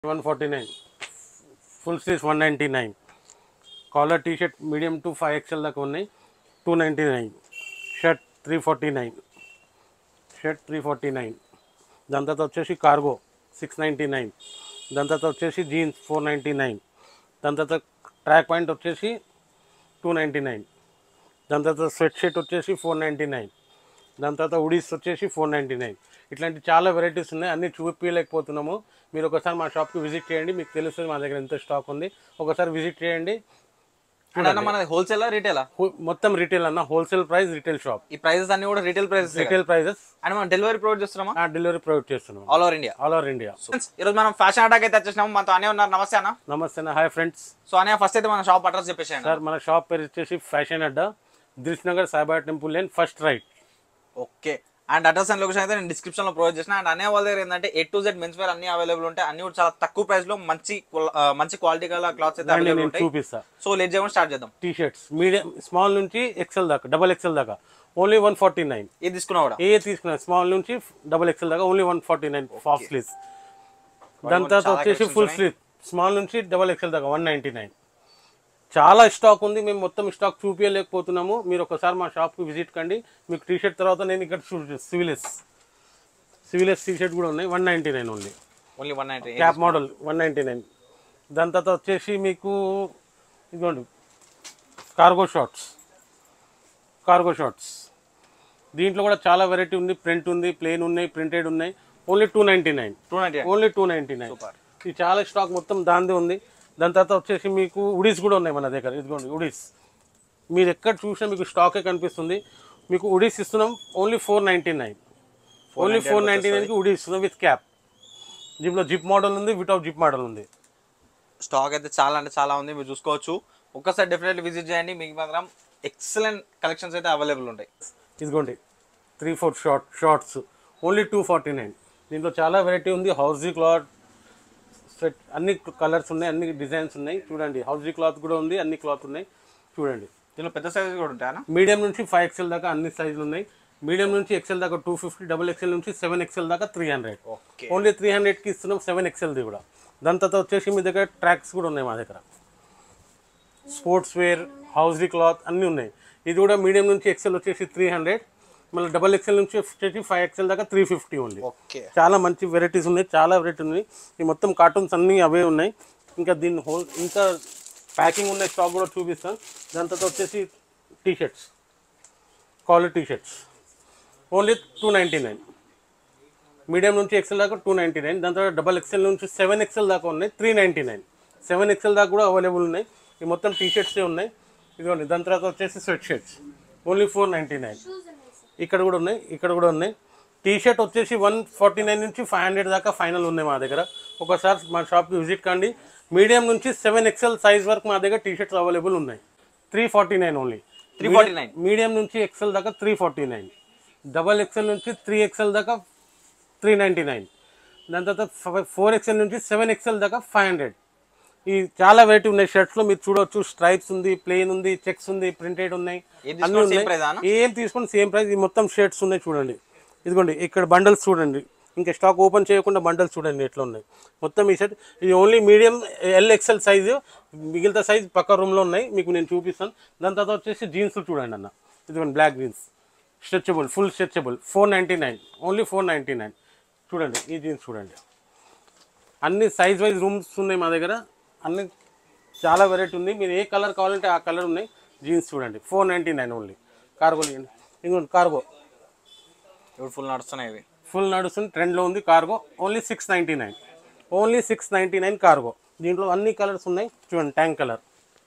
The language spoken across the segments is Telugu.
One forty nine full sleeves one ninety nine collar T shirt medium to five XL దాకా ఉన్నాయి two ninety nine shirt three forty nine shirt three forty nine దాని తర్వాత వచ్చేసి కార్గో సిక్స్ నైంటీ నైన్ దాని తర్వాత వచ్చేసి జీన్స్ ఫోర్ నైంటీ నైన్ దాని తర్వాత ట్రాక్ పాయింట్ వచ్చేసి టూ నైంటీ నైన్ దాని తర్వాత స్వెట్ షర్ట్ వచ్చేసి ఫోర్ నైంటీ నైన్ దాని తర్వాత ఉడీస్ వచ్చేసి ఫోర్ నైంటీ నైన్ ఇట్లాంటి చాలా వెరైటీస్ ఉన్నాయి అన్నీ చూపించలేకపోతున్నాము మీరు ఒకసారి మా షాప్కి విజిట్ చేయండి మీకు తెలుస్తుంది మా దగ్గర ఎంత స్టాక్ ఉంది ఒకసారి విజిట్ చేయండి అంటే అన్న మన హోల్సేల్ రీటైలా హో- మొత్తం రీటైల్ అన్న హోల్సేల్ ప్రైస్ రీటైల్ షాప్ ఈ ప్రైజెస్ అన్ని కూడా retail prices retail prices and మనం డెలివరీ ప్రొవైడ్ చేస్తున్నామా డెలివరీ ప్రొవైడ్ చేస్తున్నాం all over India all over India ఈరోజు మనం ఫ్యాషన్ అటాక్ అయితే వచ్చేసినాము మనతో అనే ఉన్నారు నమస్తే అన్న నమస్తే అన్న హాయ్ ఫ్రెండ్స్ సో అనే ఫస్ట్ అయితే మన షాప్ అడ్రస్ చెప్పేసాను సార్ మన షాప్ పేరు వచ్చేసి fashion Adda Dilsukhnagar Saibaba temple lane first right okay and address and location అయితే నేను డిస్క్రిప్షన్ లో ప్రొవైడ్ చేసిన అండ్ అనే వాళ్ళ దగ్గర ఏంటంటే A to Z men's wear అన్ని అవైలబుల్ ఉంటాయి అన్ని కూడా చాలా తక్కువ ప్రైస్ లో మంచి qual- ఆ, మంచి క్వాలిటీ గల క్లాత్స్ అయితే దాన్ని అవైలబుల్ నేను ఉంటాయి చూపిస్తా సో లేట్ చేయమని స్టార్ట్ చేద్దాం టీ షర్ట్స్ మీడియం స్మాల్ నుంచి ఎక్సెల్ దాకా డబల్ ఎక్సెల్ దాకా ఓన్లీ వన్ ఫార్టీ నైన్ ఇది తీసుకున్నా కూడా ఏ తీసుకున్నా స్మాల్ నుంచి డబల్ ఎక్సెల్ దాకా only one forty nine half sleeves దాని తర్వాత చాలా వచ్చేసి collections ఫుల్ ఉన్నాయి. స్లీవ్ స్మాల్ నుంచి డబల్ ఎక్సెల్ దాకా వన్ నైంటీ నైన్ చాలా స్టాక్ ఉంది మేము మొత్తం స్టాక్ చూపించలేకపోతున్నాము మీరు ఒకసారి మా షాప్కి విజిట్ కండి మీకు టీ షర్ట్ తర్వాత నేను ఇక్కడ సివిలెస్ సివిలెస్ టీ షర్ట్ కూడా ఉన్నాయి one ninety nine only only one ninety cap model one ninety nine దాని తర్వాత వచ్చేసి మీకు ఇదిగోండి కార్గో షార్ట్స్ కార్గో షార్ట్స్ దీంట్లో కూడా చాలా వెరైటీ ఉంది ప్రింట్ ఉంది ప్లేన్ ఉన్నాయి ప్రింటెడ్ ఉన్నాయి only two ninety nine two ninety only two ninety nine ఇది చాలా స్టాక్ మొత్తం దాందే ఉంది దాని తర్వాత వచ్చేసి మీకు ఉడీస్ కూడా ఉన్నాయి మన దగ్గర ఇదిగోండి ఉడీస్ మీరు ఎక్కడ చూసినా మీకు స్టాకే కనిపిస్తుంది మీకు ఉడీస్ ఇస్తున్నాం only four ninety nine only four ninety నైన్కి ఉడీ ఇస్తున్నాం విత్ క్యాప్ దీంట్లో జిప్ మోడల్ ఉంది వితౌట్ జిప్ మోడల్ ఉంది స్టాక్ అయితే చాలా అంటే చాలా ఉంది మీరు చూసుకోవచ్చు ఒక్కసారి డెఫినెట్లీ విజిట్ చేయండి మీకు మాత్రం ఎక్సలెంట్ కలెక్షన్స్ అయితే అవైలబుల్ ఉంటాయి ఇదిగోండి three four short shorts only two forty nine దీంట్లో చాలా వెరైటీ ఉంది హౌజీ క్లాత్ సెట్ అన్ని కలర్స్ ఉన్నాయి అన్ని డిజైన్స్ ఉన్నాయి చూడండి హౌజీ క్లాత్ కూడా ఉంది అన్ని క్లాత్ ఉన్నాయి చూడండి దీనిలో పెద్ద సైజెస్ కూడా ఉంటాయా మీడియం నుంచి ఫైవ్ ఎక్స్ఎల్ దాకా అన్ని సైజులు ఉన్నాయి మీడియం నుంచి ఎక్స్ఎల్ దాకా టూ ఫిఫ్టీ డబుల్ ఎక్స్ఎల్ నుంచి సెవెన్ ఎక్స్ఎల్ దాకా three hundred okay only three హండ్రెడ్కి ఇస్తున్నాం సెవెన్ ఎక్స్ఎల్ది కూడా దాని తర్వాత వచ్చేసి మీ దగ్గర ట్రాక్స్ కూడా ఉన్నాయి మా దగ్గర స్పోర్ట్స్ వేర్ హౌస్లీ క్లాత్ అన్నీ ఉన్నాయి ఇది కూడా మీడియం నుంచి ఎక్సెల్ వచ్చేసి త్రీ హండ్రెడ్ మళ్ళీ డబల్ ఎక్సెల్ నుంచి వచ్చేసి ఫైవ్ ఎక్సెల్ దాకా త్రీ ఫిఫ్టీ ఉంది ఓకే చాలా మంచి వెరైటీస్ ఉన్నాయి చాలా వెరైటీ ఉన్నాయి ఈ మొత్తం కార్టూన్స్ అన్నీ అవే ఉన్నాయి ఇంకా దీన్ని హోల్ ఇంకా ప్యాకింగ్ ఉన్న స్టాక్ కూడా చూపిస్తాను దాని తర్వాత వచ్చేసి T shirts collar T shirts only two ninety nine medium నుంచి ఎక్సెల్ దాకా టూ నైంటీ నైన్ దాని తర్వాత డబల్ ఎక్సెల్ నుంచి సెవెన్ ఎక్సెల్ దాకా ఉన్నాయి three ninety nine seven XL దాకా కూడా అవైలబుల్ ఉన్నాయి ఈ మొత్తం టీ షర్ట్సే ఉన్నాయి ఇదిగోండి దాని తర్వాత వచ్చేసి sweatshirts only four ninety nine ఇక్కడ కూడా ఉన్నాయి ఇక్కడ కూడా ఉన్నాయి టీ షర్ట్ వచ్చేసి వన్ ఫార్టీ నైన్ నుంచి ఫైవ్ హండ్రెడ్ దాకా ఫైనల్ ఉన్నాయి మా దగ్గర ఒకసారి మా షాప్కి విజిట్ కండి మీడియం నుంచి సెవెన్ ఎక్సెల్ సైజ్ వరకు మా దగ్గర టీ షర్ట్స్ అవైలబుల్ ఉన్నాయి three forty nine only 349. Medium నుంచి ఎక్సెల్ దాకా three forty nine double XL నుంచి త్రీ ఎక్సెల్ దాకా త్రీ నైంటీ నైన్ దాని తర్వాత ఫోర్ ఎక్సెల్ నుంచి సెవెన్ ఎక్సెల్ దాకా ఫైవ్ హండ్రెడ్ ఈ చాలా వెరైటీ ఉన్నాయి షర్ట్స్లో మీరు చూడొచ్చు స్ట్రైప్స్ ఉంది ప్లెయిన్ ఉంది చెక్స్ ఉంది ప్రింటెడ్ ఉన్నాయి ఏది అన్నీ తీసుకున్నా same ఉన్నాయి price ఆ అన్న? ఏం తీసుకుని సేమ్ ప్రైస్ ఈ మొత్తం షర్ట్స్ ఉన్నాయి చూడండి ఇదిగోండి ఇక్కడ బండల్స్ చూడండి ఇంకా స్టాక్ ఓపెన్ చేయకుండా బండల్స్ చూడండి ఎట్లా ఉన్నాయి మొత్తం ఈ షర్ట్ ఇది only medium L XL size మిగతా సైజ్ పక్క రూమ్లో ఉన్నాయి మీకు నేను చూపిస్తాను దాని తర్వాత వచ్చేసి జీన్స్ చూడండి అన్న ఇదిగోండి black jeans stretchable full stretchable four ninety nine only four ninety nine చూడండి ఈ జీన్స్ చూడండి అన్ని సైజ్ వైజ్ రూమ్స్ ఉన్నాయి మా దగ్గర అన్ని చాలా వెరైటీ ఉంది మీరు ఏ కలర్ కావాలంటే ఆ కలర్ ఉన్నాయి జీన్స్ చూడండి four ninety nine only cargo ఇంకోటి కార్గో ఇప్పుడు ఫుల్ నడుస్తున్నాయి ఇవి ఫుల్ నడుస్తుంది ట్రెండ్లో ఉంది cargo only six ninety nine only six ninety nine cargo దీంట్లో అన్ని కలర్స్ ఉన్నాయి చూడండి ట్యాంక్ కలర్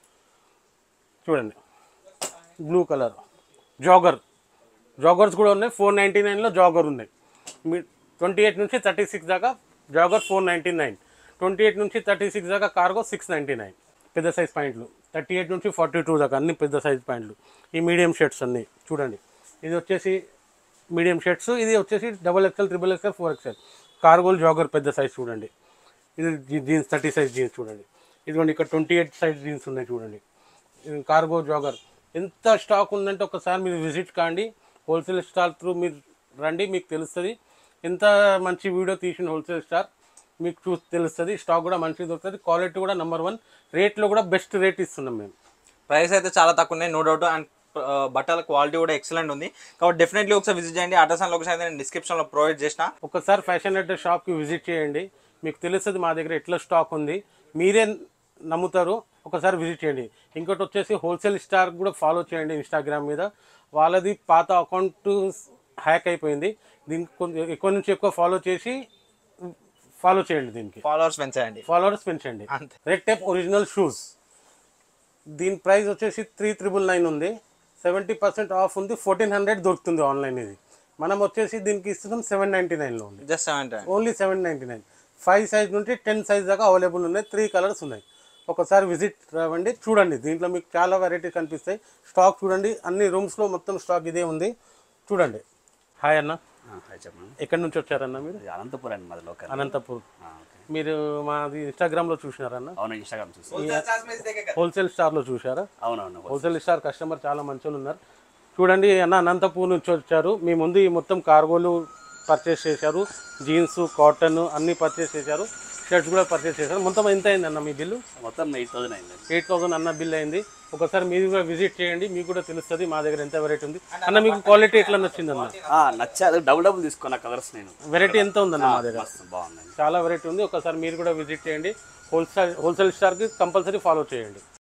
చూడండి బ్లూ కలర్ జాగర్ జాగర్స్ కూడా ఉన్నాయి ఫోర్ నైంటీ నైన్లో జాగర్ ఉన్నాయి మీ ట్వంటీ ఎయిట్ నుంచి థర్టీ సిక్స్ దాకా jogger four ninety nine twenty eight నుంచి థర్టీ సిక్స్ దాకా కార్గో సిక్స్ నైంటీ నైన్ పెద్ద సైజ్ ప్యాంట్లు థర్టీ ఎయిట్ నుంచి ఫార్టీ టూ దాకా అన్ని పెద్ద సైజ్ ప్యాంట్లు ఈ మీడియం షర్ట్స్ అన్ని చూడండి ఇది వచ్చేసి మీడియం షర్ట్స్ ఇది వచ్చేసి double XL triple XL four XL కార్గోల్ జాగర్ పెద్ద సైజ్ చూడండి ఇది జీ- జీన్స్ థర్టీ సైజ్ జీన్స్ చూడండి ఇదిగోండి ఇక్కడ ట్వంటీ ఎయిట్ సైజ్ జీన్స్ ఉన్నాయి చూడండి ఇది కార్గో జాగర్ ఎంత స్టాక్ ఉందంటే ఒకసారి మీరు విజిట్ కాండి హోల్సేల్ స్టార్ త్రూ మీరు రండి మీకు తెలుస్తుంది ఎంత మంచి వీడియో తీసిన హోల్సేల్ స్టార్ మీకు చూ తెలుస్తుంది స్టాక్ కూడా మంచిగా దొరుకుతుంది క్వాలిటీ కూడా నెంబర్ వన్ రేట్లో కూడా బెస్ట్ రేట్ ఇస్తున్నాం మేము ప్రైస్ అయితే చాలా తక్కువ ఉన్నాయి నో డౌట్ అండ్ బట్టల క్వాలిటీ కూడా ఎక్సలెంట్ ఉంది కాబట్టి డెఫినెట్లీ ఒకసారి విజిట్ చేయండి అడ్రస్ అండ్ లొకేషన్ అయితే నేను description లో ప్రొవైడ్ చేసిన ఒకసారి ఫ్యాషన్ అడ్డర్ షాప్కి విజిట్ చేయండి మీకు తెలుస్తుంది మా దగ్గర ఎట్లా స్టాక్ ఉంది మీరే నమ్ముతారు ఒకసారి విజిట్ చేయండి ఇంకోటి వచ్చేసి హోల్సేల్ స్టార్ కూడా ఫాలో చేయండి ఇన్స్టాగ్రామ్ మీద వాళ్ళది పాత అకౌంట్ హ్యాక్ అయిపోయింది దీనికి కొంచెం ఎక్కువ నుంచి ఎక్కువ ఫాలో చేసి ఫాలో చేయండి దీనికి ఫాలోవర్స్ పెంచండి ఫాలోవర్స్ పెంచండి అంతే. రెడ్ టైప్ ఒరిజినల్ షూస్ దీని ప్రైస్ వచ్చేసి త్రీ త్రిబుల్ నైన్ ఉంది సెవెంటీ పర్సెంట్ ఆఫ్ ఉంది ఫోర్టీన్ హండ్రెడ్ దొరుకుతుంది ఆన్లైన్ ఇది మనం వచ్చేసి దీనికి ఇస్తున్నాం సెవెన్ నైంటీ నైన్లో ఉంది just seventy only seven ninety nine five size నుండి టెన్ సైజ్ దాకా అవైలబుల్ ఉన్నాయి త్రీ కలర్స్ ఉన్నాయి ఒకసారి విజిట్ రావండి చూడండి దీంట్లో మీకు చాలా వెరైటీ కనిపిస్తాయి స్టాక్ చూడండి అన్ని రూమ్స్లో మొత్తం స్టాక్ ఇదే ఉంది చూడండి హాయ్ అన్న హాయ్ చెప్పండి ఎక్కడి నుంచి వచ్చారన్న మీరు ఇది అనంతపురం అండి మాది లోకల్ అనంతపూర్ ఆ, ఓకే మీరు మాది ఇన్స్టాగ్రామ్లో చూసినారన్న అవును ఇన్స్టాగ్రామ్ చూసి హోల్సేల్ స్టార్లో చూశారా అవునవును హోల్సేల్ స్టార్ కస్టమర్ చాలా మంచిగా ఉన్నారు చూడండి అన్న అనంతపూర్ నుంచి వచ్చారు మీ ముందు ఈ మొత్తం కార్గోలు పర్చేస్ చేశారు జీన్స్ కాటన్ అన్నీ పర్చేస్ చేశారు షర్ట్స్ కూడా పర్చేస్ చేశారు మొత్తం ఎంత అయింది అన్న మీ బిల్లు మొత్తం ఎయిట్ థౌసండ్ అయింది ఎయిట్ థౌసండ్ అన్న బిల్ అయింది ఒకసారి మీరు కూడా విజిట్ చేయండి మీకు కూడా తెలుస్తుంది మా దగ్గర ఎంత వెరైటీ ఉంది అన్న మీకు క్వాలిటీ ఎట్లా నచ్చింది అన్న ఆ, నచ్చాదు డబుల్ డబుల్ తీసుకున్న కలర్స్ నేను వెరైటీ ఎంత ఉందన్న మా దగ్గర మస్తు బాగుందండి చాలా వెరైటీ ఉంది ఒకసారి మీరు కూడా విజిట్ చేయండి హోల్సేల్ హోల్సేల్ స్టార్కి కంపల్సరీ ఫాలో చేయండి